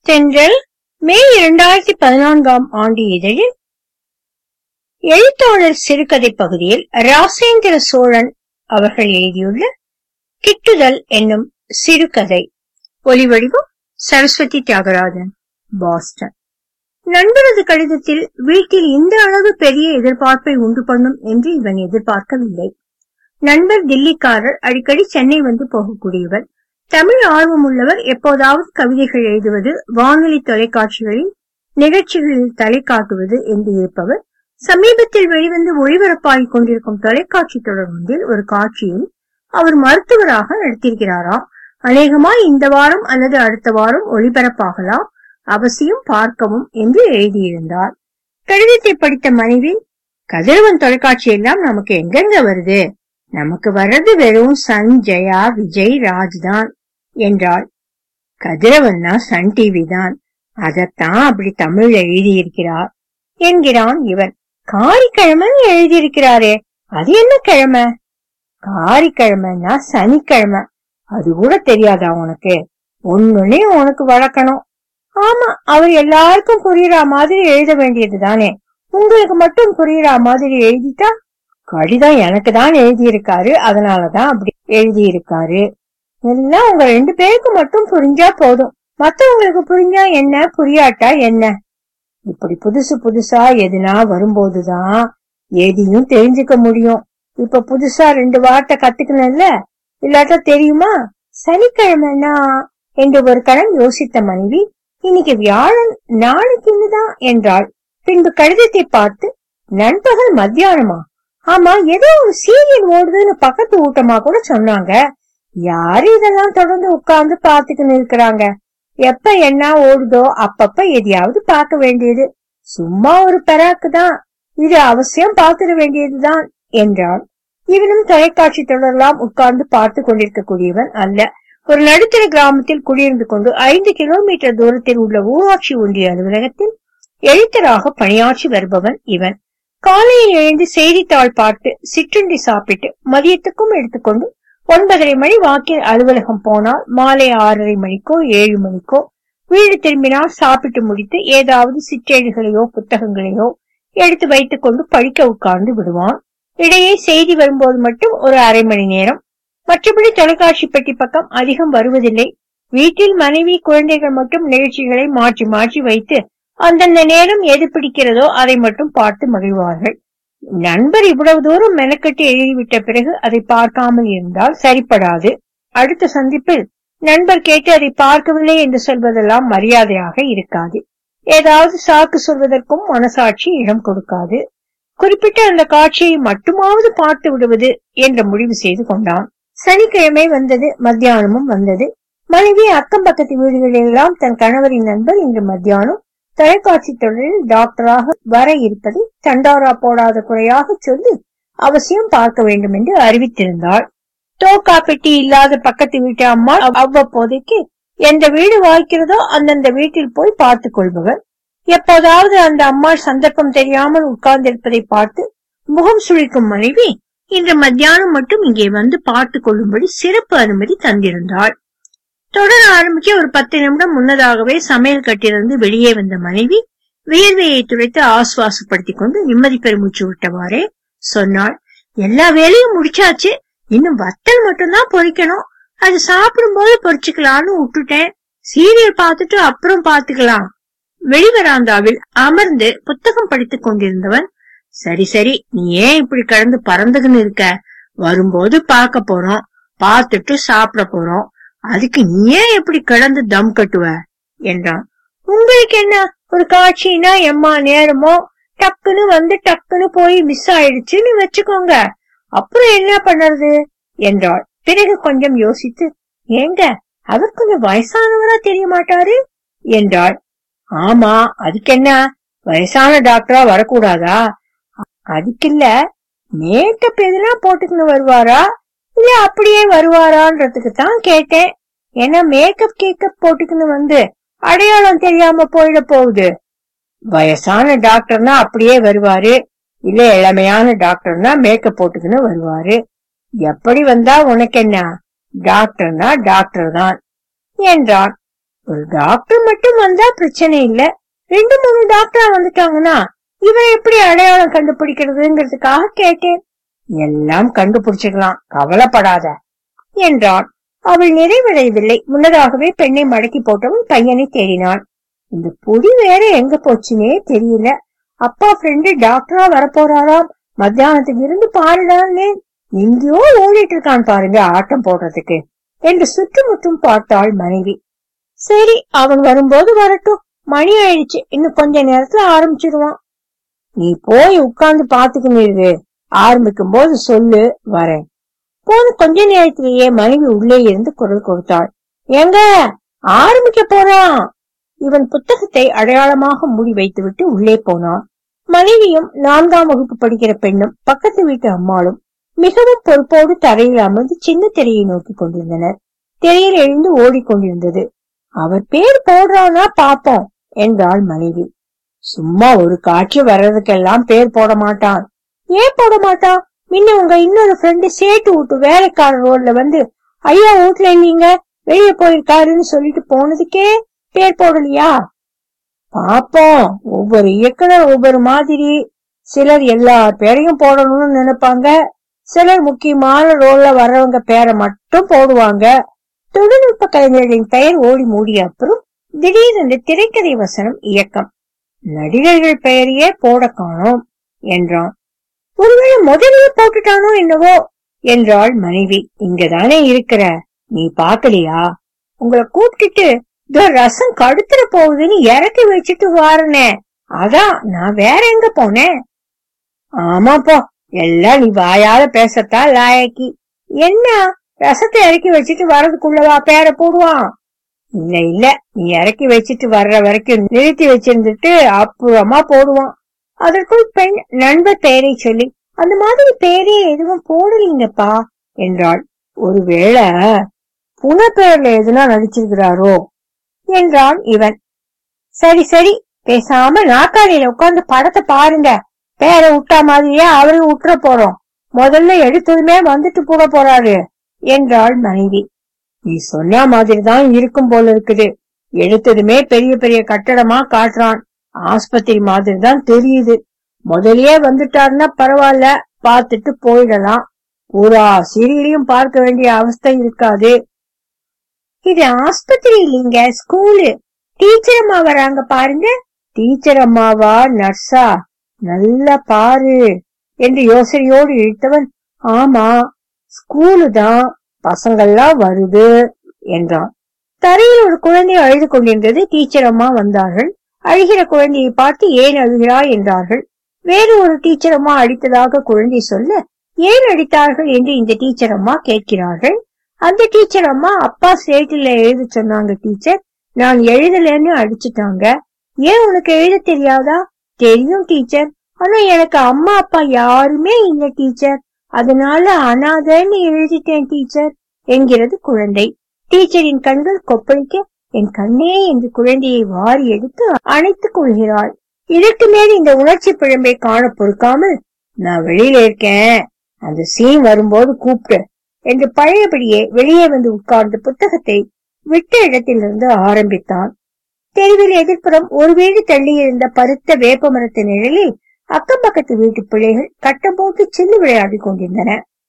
தென்றல் மே இரண்டாயிரத்தி பதினான்காம் ஆண்டு இதழில் எழுத்தாளர் சிறுகதை பகுதியில் ராசேந்திர சோழன் அவர்கள் எழுதியுள்ள கிட்டுதல் என்னும் சிறுகதை ஒலிவடிவம் சரஸ்வதி தியாகராஜன் பாஸ்டன் நண்பரது கடிதத்தில் வீட்டில் இந்த அளவு பெரிய எதிர்பார்ப்பை உண்டு பண்ணும் என்று இவன் எதிர்பார்க்கவில்லை நண்பர் தில்லிக்காரர் அடிக்கடி சென்னை வந்து போகக்கூடியவர் தமிழ் ஆர்வமுள்ளவர் எப்போதாவது கவிதைகள் எழுதுவது வானொலி தொலைக்காட்சிகளில் நிகழ்ச்சிகளில் தலை காட்டுவது என்று இருப்பவர் சமீபத்தில் வெளிவந்து ஒளிபரப்பாகிக் கொண்டிருக்கும் தொலைக்காட்சி தொடர் ஒன்றில் ஒரு காட்சியில் அவர் மருத்துவராக நடித்திருக்கிறாராம் அநேகமாய் இந்த வாரம் அல்லது அடுத்த வாரம் ஒளிபரப்பாகலாம் அவசியம் பார்க்கவும் என்று எழுதியிருந்தார் கடிதத்தை படித்த மனைவி கதிரவன் தொலைக்காட்சி எல்லாம் நமக்கு எங்கெங்க வருது நமக்கு வர்றது வெறும் சன் ஜெயா விஜய் ராஜ் தான் என்றாள் கதிரவன்னா சன் டிவி தான் அதத்தான் அப்படி தமிழ் எழுதியிருக்கிறார் என்கிறான் இவன் காரிக்கிழமைன்னு எழுதியிருக்கிறாரே அது என்ன கிழமை காரிக்கிழமைன்னா சனிக்கிழமை அது கூட தெரியாதா உனக்கு ஒண்ணுனே உனக்கு வளர்க்கணும் ஆமா அவர் எல்லாருக்கும் புரியுற மாதிரி எழுத வேண்டியது தானே உங்களுக்கு மட்டும் புரியுற மாதிரி எழுதிட்டா கடிதம் எனக்கு தான் எழுதியிருக்காரு அதனாலதான் அப்படி எழுதியிருக்காரு எல்லாம் உங்க ரெண்டு பேருக்கு மட்டும் புரிஞ்சா போதும் மத்தவங்களுக்கு புரிஞ்சா என்ன புரியாட்டா என்ன இப்படி புதுசு புதுசா எதுனா வரும்போதுதான் எதையும் தெரிஞ்சுக்க முடியும் இப்ப புதுசா ரெண்டு வார்த்தை கத்துக்கணும்ல இல்லாட்டா தெரியுமா சனிக்கிழமைனா என்று ஒரு கணம் யோசித்த மனைவி இன்னைக்கு வியாழன் நாளைக்கு தான் என்றாள் பின்பு கடிதத்தை பார்த்து நண்பகல் மத்தியானமா ஆமா ஏதோ ஒரு சீரியல் ஓடுதுன்னு பக்கத்து ஊட்டமா கூட சொன்னாங்க யாரு இதெல்லாம் தொடர்ந்து உட்கார்ந்து பாத்துக்கின்னு இருக்கிறாங்க எப்ப என்ன ஓடுதோ அப்பப்ப எதையாவது பார்க்க வேண்டியது சும்மா ஒரு பெராக்கு தான் இது அவசியம் பார்த்துட வேண்டியதுதான் என்றான் இவனும் தொலைக்காட்சி தொடரெல்லாம் உட்கார்ந்து பார்த்து கொண்டிருக்கக்கூடியவன் அல்ல ஒரு நடுத்தர கிராமத்தில் குடியிருந்து கொண்டு ஐந்து கிலோமீட்டர் தூரத்தில் உள்ள ஊராட்சி ஒன்றிய அலுவலகத்தில் எழுத்தராக பணியாற்றி வருபவன் இவன் காலையில் எழுந்து செய்தித்தாள் பார்த்து சிற்றுண்டி சாப்பிட்டு மதியத்துக்கும் எடுத்துக்கொண்டு ஒன்பதரை மணி வாக்கில் அலுவலகம் போனால் மாலை ஆறரை மணிக்கோ ஏழு மணிக்கோ வீடு திரும்பினால் சாப்பிட்டு முடித்து ஏதாவது சிற்றேடுகளையோ புத்தகங்களையோ எடுத்து வைத்துக் கொண்டு படிக்க உட்கார்ந்து விடுவான் இடையே செய்தி வரும்போது மட்டும் ஒரு அரை மணி நேரம் மற்றபடி தொலைக்காட்சி பெட்டி பக்கம் அதிகம் வருவதில்லை வீட்டில் மனைவி குழந்தைகள் மட்டும் நிகழ்ச்சிகளை மாற்றி மாற்றி வைத்து அந்தந்த நேரம் எது பிடிக்கிறதோ அதை மட்டும் பார்த்து மகிழ்வார்கள் நண்பர் இவ்வளவு தூரம் மெனக்கட்டு எழுதிவிட்ட பிறகு அதை பார்க்காமல் இருந்தால் சரிப்படாது அடுத்த சந்திப்பில் நண்பர் கேட்டு அதை பார்க்கவில்லை என்று சொல்வதெல்லாம் மரியாதையாக இருக்காது ஏதாவது சாக்கு சொல்வதற்கும் மனசாட்சி இடம் கொடுக்காது குறிப்பிட்ட அந்த காட்சியை மட்டுமாவது பார்த்து விடுவது என்ற முடிவு செய்து கொண்டான் சனிக்கிழமை வந்தது மத்தியானமும் வந்தது மனைவி அக்கம் பக்கத்து வீடுகளெல்லாம் தன் கணவரின் நண்பர் இன்று மத்தியானம் தொலைக்காட்சி தொடரில் டாக்டராக வர இருப்பதை தண்டாரா போடாத குறையாக சொல்லி அவசியம் பார்க்க வேண்டும் என்று அறிவித்திருந்தாள் தோக்கா பெட்டி இல்லாத பக்கத்து வீட்டு அம்மா அவ்வப்போதைக்கு எந்த வீடு வாய்க்கிறதோ அந்தந்த வீட்டில் போய் பார்த்துக் கொள்பவர் எப்போதாவது அந்த அம்மா சந்தர்ப்பம் தெரியாமல் உட்கார்ந்திருப்பதை பார்த்து முகம் சுழிக்கும் மனைவி இன்று மத்தியானம் மட்டும் இங்கே வந்து பார்த்துக் கொள்ளும்படி சிறப்பு அனுமதி தந்திருந்தாள் தொடர் ஆரம்பிக்க ஒரு பத்து நிமிடம் முன்னதாகவே சமையல் கட்டிலிருந்து வெளியே வந்த மனைவி வியர்வையை துடைத்து ஆசுவாசப்படுத்திக் கொண்டு நிம்மதி பெருமூச்சு விட்டவாறே சொன்னாள் எல்லா வேலையும் முடிச்சாச்சு இன்னும் வத்தல் மட்டும்தான் பொரிக்கணும் அது சாப்பிடும் போது பொரிச்சுக்கலாம்னு விட்டுட்டேன் சீரியல் பார்த்துட்டு அப்புறம் பாத்துக்கலாம் வெளிவராந்தாவில் அமர்ந்து புத்தகம் படித்துக் கொண்டிருந்தவன் சரி சரி நீ ஏன் இப்படி கடந்து பறந்துகின்னு இருக்க வரும்போது பார்க்க போறோம் பார்த்துட்டு சாப்பிட போறோம் அதுக்கு நீ ஏன் எப்படி கிடந்து தம் கட்டுவ என்றான் உங்களுக்கு என்ன ஒரு காட்சினா எம்மா நேரமோ டக்குன்னு வந்து டக்குன்னு போய் மிஸ் ஆயிடுச்சுன்னு வச்சுக்கோங்க அப்புறம் என்ன பண்ணுறது என்றாள் பிறகு கொஞ்சம் யோசித்து ஏங்க அவர் கொஞ்சம் வயசானவரா தெரிய மாட்டாரு என்றாள் ஆமா அதுக்கு என்ன வயசான டாக்டரா வரக்கூடாதா அதுக்கில்ல மேக்கப் எதுனா போட்டுக்கின்னு வருவாரா இல்ல அப்படியே வருவாரான்றதுக்கு தான் கேட்டேன் ஏன்னா மேக்கப் கேக்கப் போட்டுக்கின்னு வந்து அடையாளம் தெரியாம போயிட போகுது வயசான டாக்டர்னா அப்படியே வருவாரு இல்ல இளமையான டாக்டர்னா மேக்கப் போட்டுக்கின்னு வருவாரு எப்படி வந்தா உனக்கு என்ன டாக்டர்னா டாக்டர் தான் என்றான் ஒரு டாக்டர் மட்டும் வந்தா பிரச்சனை இல்ல ரெண்டு மூணு டாக்டரா வந்துட்டாங்கன்னா இவன் எப்படி அடையாளம் கண்டுபிடிக்கிறதுங்கிறதுக்காக கேட்டேன் எல்லாம் கண்டுபிடிச்சிடலாம் கவலைப்படாத என்றான் அவள் நிறைவடையவில்லை முன்னதாகவே பெண்ணை மடக்கி போட்டவன் பையனை தேடினான் இந்த பொடி வேற எங்க போச்சுன்னே தெரியல அப்பா ஃப்ரெண்டு டாக்டரா வரப்போறாராம் மத்தியானத்துக்கு இருந்து பாருடான்னு எங்கேயோ ஓடிட்டு இருக்கான் பாருங்க ஆட்டம் போடுறதுக்கு என்று சுற்றுமுற்றும் பார்த்தாள் மனைவி சரி அவன் வரும்போது வரட்டும் மணி ஆயிடுச்சு இன்னும் கொஞ்ச நேரத்துல ஆரம்பிச்சிருவான் நீ போய் உட்கார்ந்து பாத்துக்கிட்டு ஆரம்பிக்கும் போது சொல்லு வரேன் போன கொஞ்ச நேரத்திலேயே மனைவி உள்ளே இருந்து குரல் கொடுத்தாள் எங்க ஆரம்பிக்க போறான் இவன் புத்தகத்தை அடையாளமாக மூடி வைத்துவிட்டு உள்ளே போனான் மனைவியும் நான்காம் வகுப்பு படிக்கிற பெண்ணும் பக்கத்து வீட்டு அம்மாளும் மிகவும் பொறுப்போடு தரையில் அமர்ந்து சின்ன திரையை நோக்கி கொண்டிருந்தனர் திரையில் எழுந்து ஓடிக்கொண்டிருந்தது அவர் பேர் போடுறானா பாப்போம் என்றாள் மனைவி சும்மா ஒரு காட்சி வர்றதுக்கெல்லாம் பேர் போட மாட்டான் ஏன் போட மாட்டான் முன்ன உங்க இன்னொரு ஃப்ரெண்டு சேட்டு விட்டு வேலைக்கார ரோட்ல வந்து ஐயா வீட்டுல இல்லீங்க வெளியே போயிருக்காருன்னு சொல்லிட்டு போனதுக்கே பேர் போடலையா பாப்போம் ஒவ்வொரு இயக்குனர் ஒவ்வொரு மாதிரி சிலர் எல்லா பேரையும் போடணும்னு நினைப்பாங்க சிலர் முக்கியமான ரோல்ல வர்றவங்க பேரை மட்டும் போடுவாங்க தொழில்நுட்ப கலைஞர்களின் பெயர் ஓடி மூடிய அப்புறம் திடீரென்று திரைக்கதை வசனம் இயக்கம் நடிகர்கள் பெயரையே போட காணோம் என்றான் ஒருவேளை முதலியே போட்டுட்டானோ என்னவோ என்றாள் மனைவி இங்கதானே இருக்கிற நீ பாக்கலையா உங்களை கூப்பிட்டுட்டு இதோ ரசம் கடுத்துற போகுதுன்னு இறக்கி வச்சுட்டு வாரனே அதான் நான் வேற எங்க போனேன் ஆமாப்பா எல்லாம் நீ வாயால பேசத்தான் லாயக்கி என்ன ரசத்தை இறக்கி வச்சுட்டு வர்றதுக்குள்ளவா பேர போடுவான் இல்ல இல்ல நீ இறக்கி வச்சுட்டு வர்ற வரைக்கும் நிறுத்தி வச்சிருந்துட்டு அப்புறமா போடுவான் அதற்குள் பெண் நண்பர் பெயரை சொல்லி அந்த மாதிரி பேரே எதுவும் போடலீங்கப்பா என்றாள் ஒருவேளை புன பெயர்ல எதுனா நடிச்சிருக்கிறாரோ என்றான் இவன் சரி சரி பேசாம நாக்காளியில உட்கார்ந்து படத்தை பாருங்க பேரை விட்டா மாதிரியே அவரையும் விட்டுற போறோம் முதல்ல எடுத்ததுமே வந்துட்டு போட போறாரு என்றாள் மனைவி நீ சொன்ன மாதிரிதான் இருக்கும் போல இருக்குது எடுத்ததுமே பெரிய பெரிய கட்டடமா காட்டுறான் ஆஸ்பத்திரி மாதிரி தான் தெரியுது முதல்லயே வந்துட்டாருன்னா பரவாயில்ல பார்த்துட்டு போயிடலாம் பூரா சீரியலையும் பார்க்க வேண்டிய அவஸ்தை இருக்காது இது ஆஸ்பத்திரி இல்லைங்க ஸ்கூலு டீச்சர் அம்மா வராங்க பாருங்க டீச்சர் அம்மாவா நர்ஸா நல்லா பாரு என்று யோசனையோடு இழுத்தவன் ஆமா ஸ்கூலு தான் பசங்கள்லாம் வருது என்றான் தரையில் ஒரு குழந்தை அழுது கொண்டிருந்தது டீச்சர் அம்மா வந்தார்கள் அழுகிற குழந்தையை பார்த்து ஏன் அழுகிறாய் என்றார்கள் வேறு ஒரு டீச்சர் அம்மா அடித்ததாக குழந்தை சொல்ல ஏன் அடித்தார்கள் என்று இந்த டீச்சர் அம்மா கேட்கிறார்கள் அந்த டீச்சர் அம்மா அப்பா ஸ்லேட்டில் எழுத சொன்னாங்க டீச்சர் நான் எழுதலன்னு அடிச்சிட்டாங்க ஏன் உனக்கு எழுத தெரியாதா தெரியும் டீச்சர் ஆனா எனக்கு அம்மா அப்பா யாருமே இல்ல டீச்சர் அதனால அனாதைன்னு எழுதிட்டேன் டீச்சர் என்கிறது குழந்தை டீச்சரின் கண்கள் கொப்பளிக்க என் கண்ணே என்று குழந்தையை வாரி எடுத்து அணைத்துக் கொள்கிறாள் இதற்கு மேல் இந்த உணர்ச்சி பிழம்பை காண பொறுக்காமல் நான் வெளியில இருக்கேன் அந்த சீன் வரும்போது கூப்பிட்டு என்று பழையபடியே வெளியே வந்து உட்கார்ந்து புத்தகத்தை விட்ட இடத்திலிருந்து ஆரம்பித்தான் தெருவில் எதிர்ப்புறம் ஒரு வீடு தள்ளியிருந்த பருத்த வேப்ப மரத்து நிழலில் அக்கம் பக்கத்து வீட்டு பிள்ளைகள் கட்டம் போட்டு சில்லு விளையாடி கொண்டிருந்தன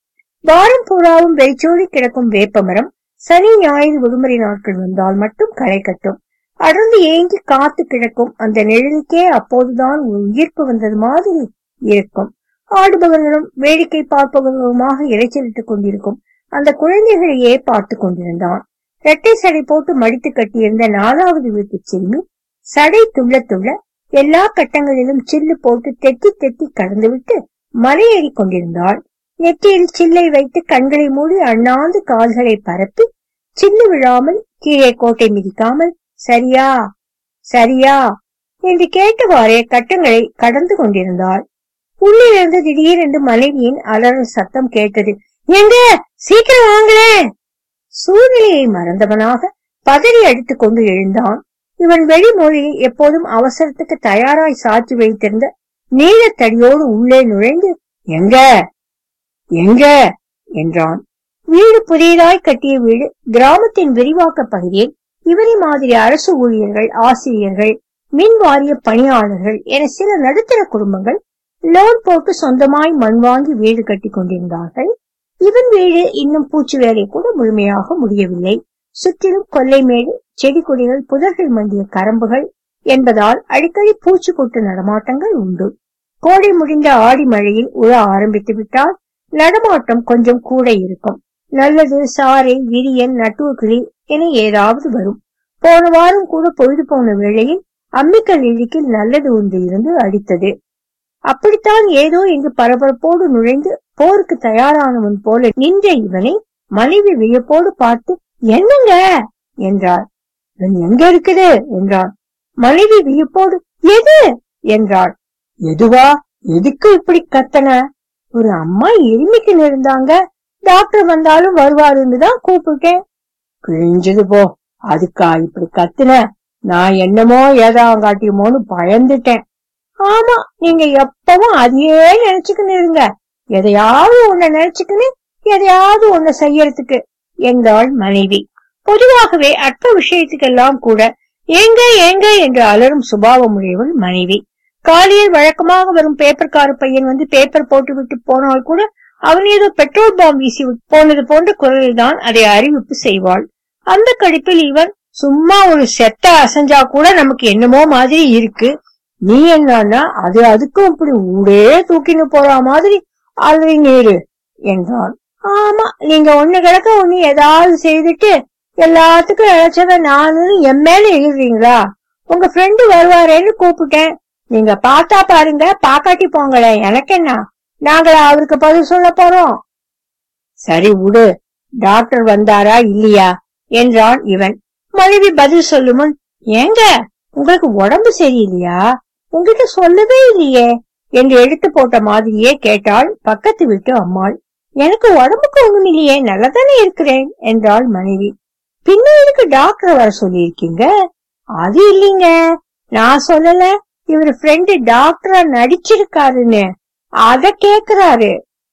வாரம் பூராவும் வெறிச்சோடி கிடக்கும் வேப்ப மரம் சனி ஞாயிறு விடுமுறை நாட்கள் வந்தால் மட்டும் களை கட்டும் அடர்ந்து ஏங்கி காத்து கிடக்கும் அந்த நிழலுக்கே அப்போதுதான் ஒரு உயிர்ப்பு வந்தது மாதிரி இருக்கும் ஆடுபவர்களும் வேடிக்கை பார்ப்பவர்களுமாக இறைச்சலிட்டுக் கொண்டிருக்கும் அந்த குழந்தைகளையே பார்த்து கொண்டிருந்தான் இரட்டை சடை போட்டு மடித்து கட்டியிருந்த நாலாவது வீட்டு சிறுமி சடை துள்ள துள்ள எல்லா கட்டங்களிலும் சில்லு போட்டு தெத்தி தெத்தி கடந்துவிட்டு மலையேறி கொண்டிருந்தாள் நெற்றியில் சில்லை வைத்து கண்களை மூடி அண்ணாந்து கால்களை பரப்பி சில்லு விழாமல் கீழே கோட்டை மிதிக்காமல் சரியா சரியா என்று கேட்டவாறே கட்டங்களை கடந்து கொண்டிருந்தாள் உள்ளிலிருந்து திடீரென்று மனைவியின் அலறல் சத்தம் கேட்டது எங்க சீக்கிரம் வாங்களே சூழ்நிலையை மறந்தவனாக பதறி அடித்துக் கொண்டு எழுந்தான் இவன் வெளிமொழியில் எப்போதும் அவசரத்துக்கு தயாராய் சாட்சி வைத்திருந்த நீளத்தடியோடு உள்ளே நுழைந்து எங்க எங்க என்றான் வீடு புதியதாய் கட்டிய வீடு கிராமத்தின் விரிவாக்க பகுதியில் இவரை மாதிரி அரசு ஊழியர்கள் ஆசிரியர்கள் மின் வாரிய பணியாளர்கள் என சில நடுத்தர குடும்பங்கள் லோன் போட்டு சொந்தமாய் மண் வாங்கி வீடு கட்டி கொண்டிருந்தார்கள் இவன் வீடு இன்னும் பூச்சி வேலை கூட முழுமையாக முடியவில்லை சுற்றிலும் கொல்லைமேடு செடி கொடிகள் புதர்கள் மண்டிய கரம்புகள் என்பதால் அடிக்கடி பூச்சி கொட்டு நடமாட்டங்கள் உண்டு கோடை முடிந்த ஆடி மழையில் உழ ஆரம்பித்து விட்டால் நடமாட்டம் கொஞ்சம் கூட இருக்கும் நல்லது சாரை விரியன் நட்டுவக்கிளி என ஏதாவது வரும் போன வாரம் கூட பொழுது போன வேளையில் அம்மிக்கல் இழுக்கில் நல்லது ஒன்று இருந்து அடித்தது அப்படித்தான் ஏதோ இங்கு பரபரப்போடு நுழைந்து போருக்கு தயாரானவன் போல நின்ற இவனை மனைவி வியப்போடு பார்த்து என்னங்க என்றார் இவன் எங்க இருக்குது என்றான் மனைவி வியப்போடு எது என்றாள் எதுவா எதுக்கு இப்படி கத்தன ஒரு அம்மா எருமிக்கு இருந்தாங்க டாக்டர் வந்தாலும் வருவாருன்னு தான் கூப்பிட்டேன் கிழிஞ்சது போ அதுக்கா இப்படி கத்துன நான் என்னமோ ஏதாங்காட்டியுமோன்னு பயந்துட்டேன் ஆமா நீங்க எப்பவும் அதையே நினைச்சுக்கின்னு இருங்க எதையாவது ஒண்ணு நினைச்சுக்கின்னு எதையாவது ஒண்ணு செய்யறதுக்கு என்றாள் மனைவி பொதுவாகவே அற்ப விஷயத்துக்கெல்லாம் கூட ஏங்க ஏங்க என்று அலரும் சுபாவம் உடையவள் மனைவி காலையில் வழக்கமாக வரும் பேப்பர்கார பையன் வந்து பேப்பர் போட்டு விட்டு போனால் கூட அவன் ஏதோ பெட்ரோல் பாம் வீசி விட்டு போனது போன்ற குரலில் தான் அதை அறிவிப்பு செய்வாள் அந்த கடிப்பில் இவன் சும்மா ஒரு செத்த அசைஞ்சா கூட நமக்கு என்னமோ மாதிரி இருக்கு நீ என்னன்னா அது அதுக்கும் இப்படி ஊடே தூக்கின்னு போற மாதிரி அலறி நீரு என்றான் ஆமா நீங்க ஒண்ணு கிடக்க ஒண்ணு ஏதாவது செய்துட்டு எல்லாத்துக்கும் இழைச்சத நானும் என் மேல எழுதுறீங்களா உங்க ஃப்ரெண்டு வருவாரேன்னு கூப்பிட்டேன் நீங்க பார்த்தா பாருங்க பாக்காட்டி போங்களேன் எனக்கு என்ன நாங்களா அவருக்கு பதில் சொல்ல போறோம் சரி விடு டாக்டர் வந்தாரா இல்லையா என்றான் இவன் மனைவி பதில் சொல்லுமுன் ஏங்க உங்களுக்கு உடம்பு சரியில்லையா உங்ககிட்ட சொல்லவே இல்லையே என்று எடுத்து போட்ட மாதிரியே கேட்டாள் பக்கத்து வீட்டு அம்மாள் எனக்கு உடம்புக்கு ஒண்ணும் இல்லையே நல்லதானே இருக்கிறேன் என்றாள் மனைவி பின்ன எதுக்கு டாக்டர் வர சொல்லியிருக்கீங்க அது இல்லைங்க நான் சொல்லல இவர் ஃப்ரெண்டு டாக்டரா நடிச்சிருக்காருன்னு அத கேக்குறாரு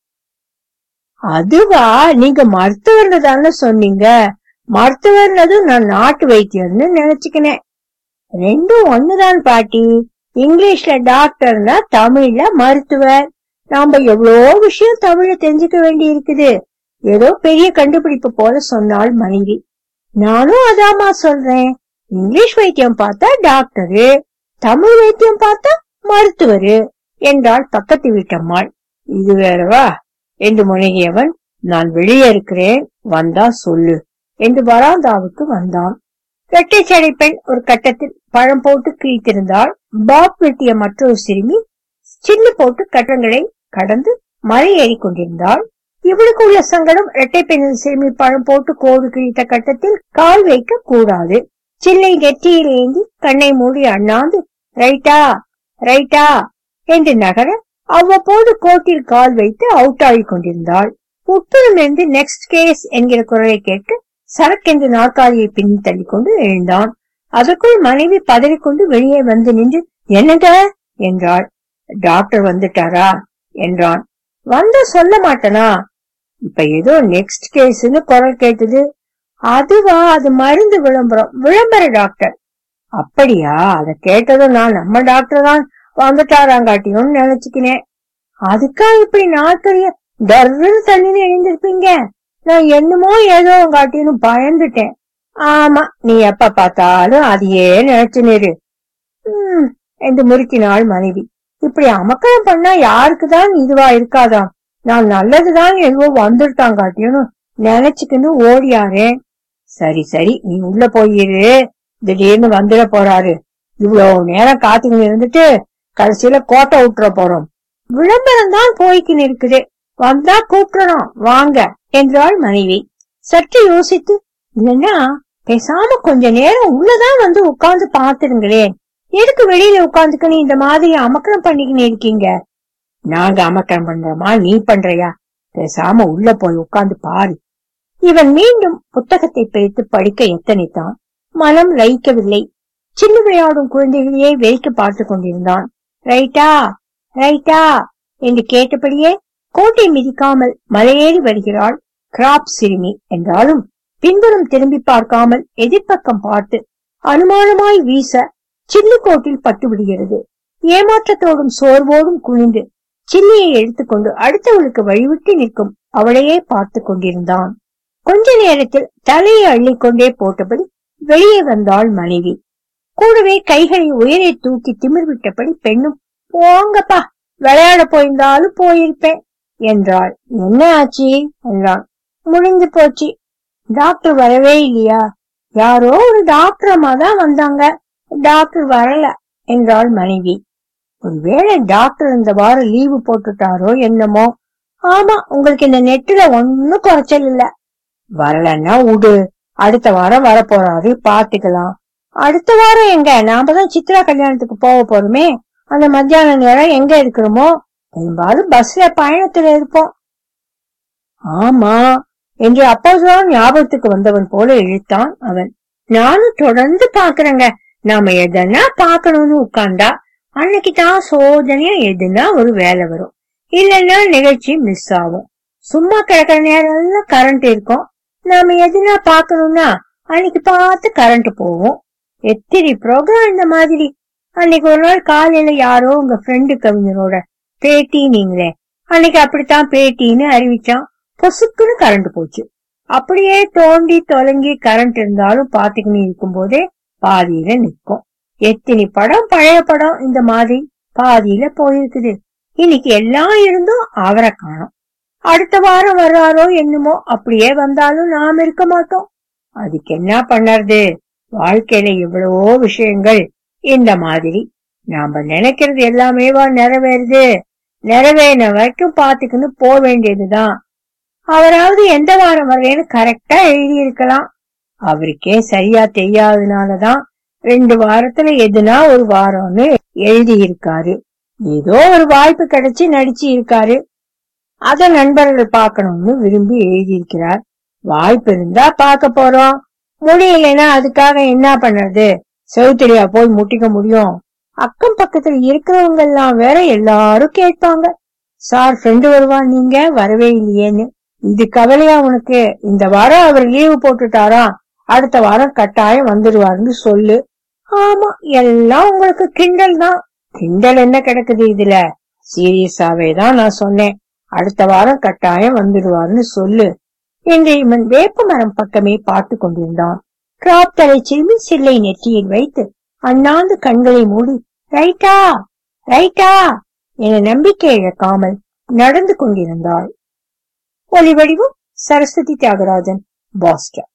அதுவா நீங்க மருத்துவர்னு தானே சொன்னீங்க மருத்துவர்னதும் நான் நாட்டு வைத்தியர்னு நினைச்சுக்கினேன் ரெண்டும் ஒண்ணுதான் பாட்டி இங்கிலீஷ்ல டாக்டர்னா தமிழ்ல மருத்துவர் நாம எவ்வளோ விஷயம் தமிழ்ல தெரிஞ்சுக்க வேண்டி இருக்குது ஏதோ பெரிய கண்டுபிடிப்பு போல சொன்னாள் மனைவி நானும் அதாமா சொல்றேன் இங்கிலீஷ் வைத்தியம் பார்த்தா டாக்டரு தமிழ் வைத்தியம் பார்த்தா மருத்துவரு என்றாள் பக்கத்து வீட்டம்மாள் இது வேறவா என்று முனகியவன் நான் வெளியே இருக்கிறேன் வந்தா சொல்லு என்று வராந்தாவுக்கு வந்தான் இரட்டை சடை பெண் ஒரு கட்டத்தில் பழம் போட்டு கிழித்திருந்தாள் பாப் வெட்டிய மற்றொரு சிறுமி சில்லு போட்டு கட்டங்களை கடந்து மலை ஏறி கொண்டிருந்தாள் இவளுக்கு உள்ள சங்கடம் இரட்டை பெண்ணின் சிறுமி பழம் போட்டு கோடு கிழித்த கட்டத்தில் கால் வைக்க கூடாது சில்லை நெற்றியில் ஏந்தி கண்ணை மூடி அண்ணாந்து ரைட்டா ரைட்டா என்று நகர அவ்வப்போது கோட்டில் கால் வைத்து அவுட் ஆகிக் கொண்டிருந்தாள் உட்புறமிருந்து நெக்ஸ்ட் கேஸ் என்கிற குரலை கேட்டு சரக்கென்று நாற்காலியை பின்னி தள்ளிக்கொண்டு எழுந்தான் அதற்குள் மனைவி பதறிக்கொண்டு வெளியே வந்து நின்று என்னங்க என்றாள் டாக்டர் வந்துட்டாரா என்றான் வந்த சொல்ல மாட்டனா இப்ப ஏதோ நெக்ஸ்ட் கேஸ்னு குரல் கேட்டது அதுவா அது மருந்து விளம்பரம் விளம்பர டாக்டர் அப்படியா அத கேட்டதும் நான் நம்ம டாக்டர் தான் வந்துட்டாராங்காட்டியும் நினைச்சுக்கினேன் அதுக்கா இப்படி நாட்களைய டர்ன்னு தண்ணி எழுந்திருப்பீங்க நான் என்னமோ ஏதோ காட்டின்னு பயந்துட்டேன் ஆமா நீ எப்ப பார்த்தாலும் அதையே நினைச்சுனிரு உம் என்று முறுக்கினாள் மனைவி இப்படி அமக்கலம் பண்ணா யாருக்குதான் இதுவா இருக்காதாம் நான் நல்லதுதான் எங்கோ வந்துட்டான் காட்டியும் நினைச்சுக்கின்னு ஓடியாரேன் சரி சரி நீ உள்ள போயிரு திடீர்னு வந்துட போறாரு இவ்வளவு நேரம் காத்துக்கிட்டு இருந்துட்டு கடைசியில கோட்டை விட்டுற போறோம் விளம்பரம் தான் போய்க்கின்னு இருக்குது வந்தா கூப்பிடணும் வாங்க என்றாள் மனைவி சற்று யோசித்து இல்லைன்னா பேசாம கொஞ்ச நேரம் உள்ளதான் வந்து உட்கார்ந்து பாத்துருங்களேன் எதுக்கு வெளியில உட்கார்ந்துக்கணும் இந்த மாதிரி அமக்கலம் பண்ணிக்கின்னு இருக்கீங்க நாங்க அமக்கலம் பண்றோமா நீ பண்றியா பேசாம உள்ள போய் உட்கார்ந்து பாரு இவன் மீண்டும் புத்தகத்தை பிரித்து படிக்க எத்தனைத்தான் மனம் லயிக்கவில்லை சின்ன விளையாடும் குழந்தைகளையே வெறித்து பார்த்து கொண்டிருந்தான் ரைட்டா ரைட்டா என்று கேட்டபடியே கோட்டை மிதிக்காமல் மலையேறி வருகிறாள் கிராப் சிறுமி என்றாலும் பின்புறம் திரும்பி பார்க்காமல் எதிர்ப்பக்கம் பார்த்து அனுமானமாய் வீச சில்லிக்கோட்டில் பட்டுவிடுகிறது ஏமாற்றத்தோடும் சோர்வோடும் குனிந்து சில்லியை எடுத்துக்கொண்டு அடுத்தவளுக்கு வழிவிட்டு நிற்கும் அவளையே பார்த்து கொண்டிருந்தான் கொஞ்ச நேரத்தில் தலையை அள்ளிக்கொண்டே போட்டபடி வெளியே வந்தாள் மனைவி கூடவே கைகளை உயரே தூக்கி திமிர் விட்டபடி பெண்ணும் போங்கப்பா விளையாட போயிருந்தாலும் போயிருப்பேன் என்றாள் என்ன ஆச்சு என்றான் முடிஞ்சு போச்சு டாக்டர் வரவே இல்லையா யாரோ ஒரு டாக்டர் அம்மா தான் வந்தாங்க டாக்டர் வரல என்றாள் மனைவி ஒருவேளை டாக்டர் இந்த வாரம் லீவு போட்டுட்டாரோ என்னமோ ஆமா உங்களுக்கு இந்த நெட்டுல ஒன்னும் குறைச்சல் இல்ல வரலன்னா விடு அடுத்த வாரம் வர போறாரு பாத்துக்கலாம் அடுத்த வாரம் எங்க நாம தான் சித்ரா கல்யாணத்துக்கு போக போறோமே அந்த மத்தியான நேரம் எங்க இருக்கிறோமோ பெரும்பாலும் பஸ்ல பயணத்துல இருப்போம் ஆமா என்று அப்போதுதான் ஞாபகத்துக்கு வந்தவன் போல இழுத்தான் அவன் நானும் தொடர்ந்து பாக்குறேங்க நாம எதனா பாக்கணும்னு உட்கார்ந்தா அன்னைக்கு தான் சோதனையா எதுனா ஒரு வேலை வரும் இல்லைன்னா நிகழ்ச்சி மிஸ் ஆகும் சும்மா கிடக்கிற நேரம் எல்லாம் கரண்ட் இருக்கும் நாம எதுனா பாக்கணும்னா அன்னைக்கு பார்த்து கரண்ட் போகும் எத்தனை ப்ரோக்ராம் இந்த மாதிரி அன்னைக்கு ஒரு நாள் காலையில யாரோ உங்க ஃப்ரெண்டு கவிஞரோட பேட்டி நீங்களே அன்னைக்கு அப்படித்தான் பேட்டின்னு அறிவிச்சான் பொசுக்குன்னு கரண்ட் போச்சு அப்படியே தோண்டி தொலங்கி கரண்ட் இருந்தாலும் பாத்துக்கின்னு இருக்கும் போதே பாதியில நிற்கும் எத்தனை படம் பழைய படம் இந்த மாதிரி பாதியில போயிருக்குது இன்னைக்கு எல்லாம் இருந்தும் அவரை காணோம் அடுத்த வாரம் வர்றாரோ என்னமோ அப்படியே வந்தாலும் நாம் இருக்க மாட்டோம் அதுக்கு என்ன பண்ணறது வாழ்க்கையில எவ்வளவோ விஷயங்கள் இந்த மாதிரி நாம நினைக்கிறது எல்லாமேவா நிறைவேறுது நிறைவேறின வரைக்கும் பாத்துக்கின்னு போக வேண்டியதுதான் அவராவது எந்த வாரம் வர்றேன்னு கரெக்டா எழுதி இருக்கலாம் அவருக்கே சரியா தெரியாதனாலதான் ரெண்டு வாரத்துல எதுனா ஒரு வாரம்னு எழுதி இருக்காரு ஏதோ ஒரு வாய்ப்பு கிடைச்சு நடிச்சு இருக்காரு அத நண்பர்கள் பார்க்கணும்னு விரும்பி எழுதியிருக்கிறார் வாய்ப்பு இருந்தா பார்க்க போறோம் முடியலைன்னா அதுக்காக என்ன பண்றது செவுத்தடியா போய் முட்டிக்க முடியும் அக்கம் பக்கத்துல இருக்கிறவங்க எல்லாம் வேற எல்லாரும் கேட்பாங்க சார் ஃப்ரெண்டு வருவா நீங்க வரவே இல்லையேன்னு இது கவலையா உனக்கு இந்த வாரம் அவர் லீவு போட்டுட்டாரா அடுத்த வாரம் கட்டாயம் வந்துடுவாருன்னு சொல்லு ஆமா எல்லாம் உங்களுக்கு கிண்டல் தான் கிண்டல் என்ன கிடக்குது இதுல சீரியஸாவே தான் நான் சொன்னேன் அடுத்த வாரம் கட்டாயம் வந்துடுவாருன்னு சொல்லு என்று இவன் வேப்ப மரம் பக்கமே பார்த்து கொண்டிருந்தான் கிராப் தலை சிறுமி சில்லை நெற்றியில் வைத்து அண்ணாந்து கண்களை மூடி ரைட்டா ரைட்டா என நம்பிக்கை இழக்காமல் நடந்து கொண்டிருந்தாள் ஒலி வடிவம் சரஸ்வதி தியாகராஜன் பாஸ்டன்